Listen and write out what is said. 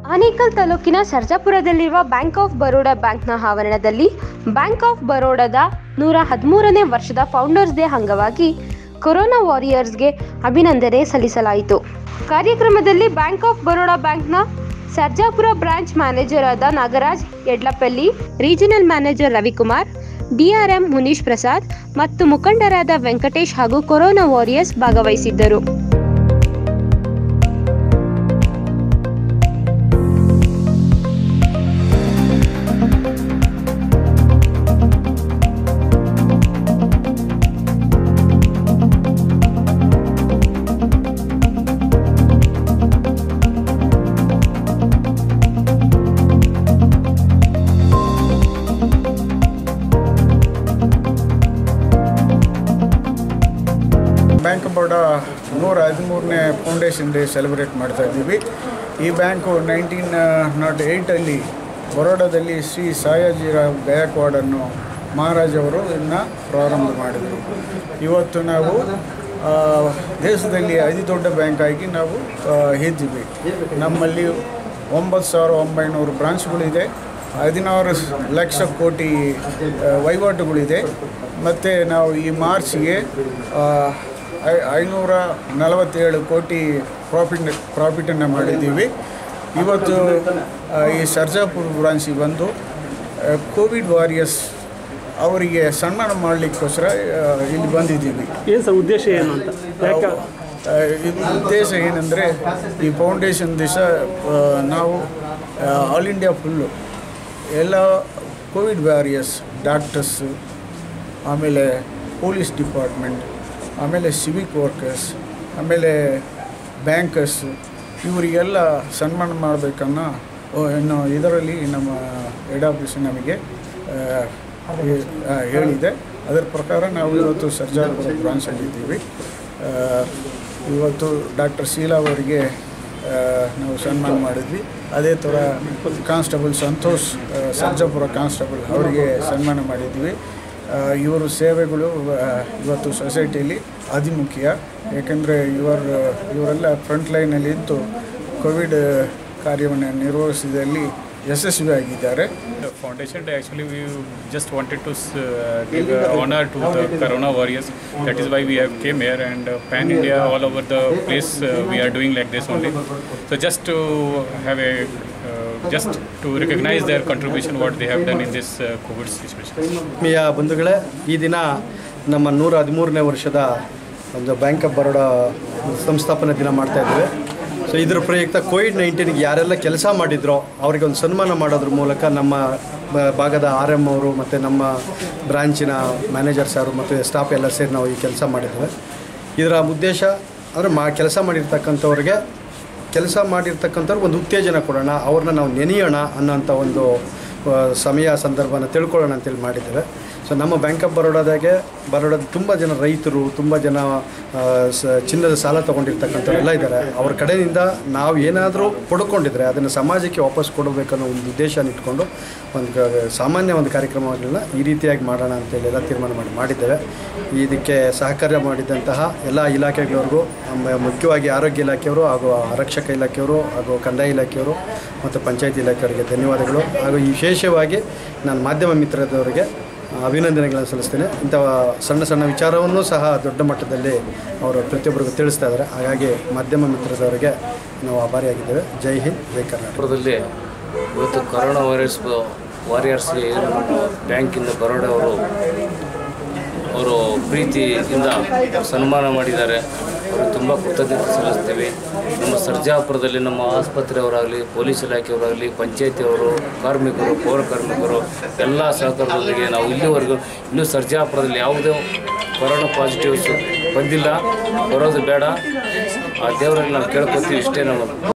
ಆನೇಕಲ್ ತಾಲೂಕಿನ ಸರ್ಜಾಪುರದಲ್ಲಿರುವ bank of Baroda ಬ್ಯಾಂಕ್ನ ಆವರಣದಲ್ಲಿ ಬ್ಯಾಂಕ್ ಆಫ್ ಬರೋಡಾದ ನೂರ ಹದಿಮೂರನೇ ವರ್ಷದ ಫೌಂಡರ್ಸ್ ಡೇ ಅಂಗವಾಗಿ ಕೊರೋನಾ ವಾರಿಯರ್ಸ್ಗೆ ಅಭಿನಂದನೆ ಸಲ್ಲಿಸಲಾಯಿತು ಕಾರ್ಯಕ್ರಮದಲ್ಲಿ ಬ್ಯಾಂಕ್ ಆಫ್ ಬರೋಡಾ ಬ್ಯಾಂಕ್ನ ಸರ್ಜಾಪುರ ಬ್ರಾಂಚ್ ಮ್ಯಾನೇಜರ್ ಆದ Nagaraj Yadlapalli regional manager Ravikumar DRM Munish Prasad ಮತ್ತು ಮುಖಂಡರಾದ ವೆಂಕಟೇಶ್ ಹಾಗೂ ಕೊರೋನಾ ವಾರಿಯರ್ಸ್ ಭಾಗವಹಿಸಿದ್ದರು ಬ್ಯಾಂಕ್ ಆಫ್ ಬರೋಡಾ ನೂರ ಹದಿಮೂರನೇ ಫೌಂಡೇಶನ್ ಡೇ ಸೆಲೆಬ್ರೇಟ್ ಮಾಡ್ತಾ ಇದ್ದೀವಿ ಈ ಬ್ಯಾಂಕು ನೈನ್ಟೀನ್ ನಾಟ್ ಏಯ್ಟಲ್ಲಿ ಬರೋಡಾದಲ್ಲಿ ಶ್ರೀ ಸಾಯಾಜಿರಾವ್ ಗಯಕ್ವಾಡನ್ನು ಮಹಾರಾಜವರು ಇದನ್ನ ಪ್ರಾರಂಭ ಮಾಡಿದರು ಇವತ್ತು ನಾವು ಆ, ದೇಶದಲ್ಲಿ ಅತಿ ದೊಡ್ಡ ಬ್ಯಾಂಕ್ ಆಗಿ ನಾವು ಆ, ಇದ್ದೀವಿ ನಮ್ಮಲ್ಲಿ ಒಂಬತ್ತು ಸಾವಿರ ಒಂಬೈನೂರು ಬ್ರಾಂಚ್ಗಳಿದೆ ಹದಿನಾರು ಲಕ್ಷ ಕೋಟಿ ಆ, ವಹಿವಾಟುಗಳಿದೆ ಮತ್ತು ನಾವು ಈ ಮಾರ್ಚ್ಗೆ ಆ, ಐ- ಐನೂರ ನಲವತ್ತೇಳು ಕೋಟಿ ಪ್ರಾಫಿಟ್ ಪ್ರಾಫಿಟನ್ನು ಮಾಡಿದ್ದೀವಿ ಇವತ್ತು ಆ, ಈ ಸರ್ಜಾಪುರ ಬ್ರಾಂಚಿಗೆ ಬಂದು ಆ, ಕೋವಿಡ್ ವಾರಿಯರ್ಸ್ ಅವರಿಗೆ ಸನ್ಮಾನ ಮಾಡಲಿಕ್ಕೋಸ್ಕರ ಆ, ಇಲ್ಲಿ ಬಂದಿದ್ದೀವಿ ಏನು ಸರ್ ಉದ್ದೇಶ ಏನು ಅಂತ ಯಾಕೆ ಆ, ಇದು ಉದ್ದೇಶ ಏನಂದರೆ ಈ ಫೌಂಡೇಶನ್ ದಿವಸ ನಾವು ಆಲ್ ಇಂಡಿಯಾ ಫುಲ್ಲು ಎಲ್ಲ ಕೋವಿಡ್ ವ್ಯಾರಿಯರ್ಸ್ ಡಾಕ್ಟರ್ಸು ಆಮೇಲೆ ಪೊಲೀಸ್ ಡಿಪಾರ್ಟ್ಮೆಂಟ್ ಆಮೇಲೆ ಸಿವಿಕ್ ವರ್ಕರ್ಸ್ ಆಮೇಲೆ ಬ್ಯಾಂಕರ್ಸು ಇವರಿಗೆಲ್ಲ ಸನ್ಮಾನ ಮಾಡಬೇಕನ್ನೋ ಇನ್ನು ಇದರಲ್ಲಿ ನಮ್ಮ ಹೆಡ್ ಆಫೀಸ್ ನಮಗೆ ಆ, ಹೇ- ಆ, ಹೇಳಿದೆ ಅದರ ಪ್ರಕಾರ ನಾವು ಇವತ್ತು ಸರ್ಜಾಪುರ ಬ್ರಾಂಚಲ್ಲಿದ್ದೀವಿ ಆ, ಇವತ್ತು ಡಾಕ್ಟರ್ ಶೀಲಾ ಅವರಿಗೆ ಆ, ನಾವು ಸನ್ಮಾನ ಮಾಡಿದ್ವಿ ಅದೇ ಥರ ಕಾನ್ಸ್ಟೇಬಲ್ ಸಂತೋಷ್ ಆ, ಸರ್ಜಾಪುರ ಕಾನ್ಸ್ಟೇಬಲ್ ಅವರಿಗೆ ಸನ್ಮಾನ ಮಾಡಿದ್ವಿ ಆ, ಇವರ ಸೇವೆಗಳು ಆ, ಇವತ್ತು ಸೊಸೈಟಿಯಲ್ಲಿ ಅತಿ ಮುಖ್ಯ ಏಕೆಂದರೆ ಇವರ ಇವರೆಲ್ಲ ಫ್ರಂಟ್ ಲೈನಲ್ಲಿ ಇದ್ದು ಕೋವಿಡ್ ಕಾರ್ಯವನ್ನು ನಿರ್ವಹಿಸಿದಲ್ಲಿ ಯಶಸ್ವಿಯಾಗಿದ್ದಾರೆ The foundation day actually we just wanted to uh, give uh, honor to the Corona warriors. That is why we have came here and uh, pan India all over the place uh, we are doing like this only. So just to have a uh, just to recognize their contribution what they have done in this uh, COVID situation. ಆತ್ಮೀಯ ಬಂಧುಗಳೇ ಈ ದಿನ ನಮ್ಮ ನೂರ ಹದಿಮೂರನೇ ವರ್ಷದ ಒಂದು bank of Baroda ಸಂಸ್ಥಾಪನೆ ದಿನ ಮಾಡ್ತಾ ಇದ್ದೇವೆ ಸೊ ಇದ್ರ ಪ್ರಯುಕ್ತ ಕೋವಿಡ್ ನೈನ್ಟೀನ್ಗೆ ಯಾರೆಲ್ಲ ಕೆಲಸ ಮಾಡಿದ್ರೋ ಅವರಿಗೆ ಒಂದು ಸನ್ಮಾನ ಮಾಡೋದ್ರ ಮೂಲಕ ನಮ್ಮ ಬ- ಭಾಗದ ಆರ್ ಎಮ್ ಅವರು ಮತ್ತು ನಮ್ಮ ಬ್ರಾಂಚಿನ ಮ್ಯಾನೇಜರ್ಸ್ ಅವರು ಮತ್ತು ಸ್ಟಾಫ್ ಎಲ್ಲ ಸೇರಿ ನಾವು ಈ ಕೆಲಸ ಮಾಡಿದ್ದೇವೆ ಇದರ ಉದ್ದೇಶ ಅಂದರೆ ಮಾ ಕೆಲಸ ಮಾಡಿರ್ತಕ್ಕಂಥವ್ರಿಗೆ ಕೆಲಸ ಮಾಡಿರ್ತಕ್ಕಂಥವ್ರಿಗೆ ಒಂದು ಉತ್ತೇಜನ ಕೊಡೋಣ ಅವ್ರನ್ನ ನಾವು ನೆನೆಯೋಣ ಅನ್ನೋಂಥ ಒಂದು ಆ, ಸಮಯ ಸಂದರ್ಭನ ತಿಳ್ಕೊಳ್ಳೋಣ ಅಂತೇಳಿ ಮಾಡಿದ್ದೇವೆ ಸೊ ನಮ್ಮ ಬ್ಯಾಂಕ್ ಆಫ್ ಬರೋಡಾದಾಗೆ ಬರೋಡಾದ ತುಂಬ ಜನ ರೈತರು ತುಂಬ ಜನ ಆ, ಸ ಚಿನ್ನದ ಸಾಲ ತೊಗೊಂಡಿರ್ತಕ್ಕಂಥವ್ರೆಲ್ಲ ಇದ್ದಾರೆ ಅವ್ರ ಕಡೆಯಿಂದ ನಾವು ಏನಾದರೂ ಪಡ್ಕೊಂಡಿದ್ರೆ ಅದನ್ನು ಸಮಾಜಕ್ಕೆ ವಾಪಸ್ ಕೊಡಬೇಕನ್ನೋ ಒಂದು ಉದ್ದೇಶನ ಇಟ್ಕೊಂಡು ಒಂದು ಕ- ಸಾಮಾನ್ಯ ಒಂದು ಕಾರ್ಯಕ್ರಮಗಳನ್ನ ಈ ರೀತಿಯಾಗಿ ಮಾಡೋಣ ಅಂತೇಳಿ ಎಲ್ಲ ತೀರ್ಮಾನ ಮಾಡಿ ಮಾಡಿದ್ದೇವೆ ಇದಕ್ಕೆ ಸಹಕಾರ ಮಾಡಿದಂತಹ ಎಲ್ಲ ಇಲಾಖೆಗಳವ್ರಿಗೂ ನಮ್ಮ ಮುಖ್ಯವಾಗಿ ಆರೋಗ್ಯ ಇಲಾಖೆಯವರು ಹಾಗೂ ಆರಕ್ಷಕ ಇಲಾಖೆಯವರು ಹಾಗೂ ಕಂದಾಯ ಇಲಾಖೆಯವರು ಮತ್ತು ಪಂಚಾಯತ್ ಇಲಾಖೆಯವರಿಗೆ ಧನ್ಯವಾದಗಳು ಹಾಗೂ ವಿಶೇಷವಾಗಿ ನಾನು ಮಾಧ್ಯಮ ಮಿತ್ರದವರಿಗೆ ಅಭಿನಂದನೆಗಳನ್ನು ಸಲ್ಲಿಸ್ತೇನೆ ಇಂಥ ಸಣ್ಣ ಸಣ್ಣ ವಿಚಾರವನ್ನು ಸಹ ದೊಡ್ಡ ಮಟ್ಟದಲ್ಲಿ ಅವರು ಪ್ರತಿಯೊಬ್ಬರಿಗೂ ತಿಳಿಸ್ತಾ ಇದ್ದಾರೆ ಹಾಗಾಗಿ ಮಾಧ್ಯಮ ಮಿತ್ರದವರಿಗೆ ನಾವು ಆಭಾರಿಯಾಗಿದ್ದೇವೆ ಜೈ ಹಿಂದ್ ಜೈ ಕರ್ನಾಟಕ ಪುರದಲ್ಲಿ ಇವತ್ತು ಕರೋನಾ ವೈರಸ್ ವಾರಿಯರ್ಸ್ಗೆ ಏನು ಬ್ಯಾಂಕಿಂದ ಬರೋಡಾ ಅವರು ಅವರು ಪ್ರೀತಿಯಿಂದ ಸನ್ಮಾನ ಮಾಡಿದ್ದಾರೆ ಅವರು ತುಂಬ ಕೃತಜ್ಞತೆ ಸಲ್ಲಿಸ್ತೀವಿ ನಮ್ಮ ಸರ್ಜಾಪುರದಲ್ಲಿ ನಮ್ಮ ಆಸ್ಪತ್ರೆಯವರಾಗಲಿ ಪೊಲೀಸ್ ಇಲಾಖೆಯವರಾಗಲಿ ಪಂಚಾಯತಿಯವರು ಕಾರ್ಮಿಕರು ಪೌರ ಕಾರ್ಮಿಕರು ಎಲ್ಲ ಸಹಕಾರದೊಂದಿಗೆ ನಾವು ಇಲ್ಲಿವರೆಗೂ ಇನ್ನೂ ಸರ್ಜಾಪುರದಲ್ಲಿ ಯಾವುದೇ ಕೊರೋನಾ ಪಾಸಿಟಿವ್ಸ್ ಬಂದಿಲ್ಲ ಬರೋದು ಬೇಡ ಆ ದೇವರಲ್ಲಿ ನಾವು ಕೇಳ್ಕೊತೀವಿ ಇಷ್ಟೇ ನಾವು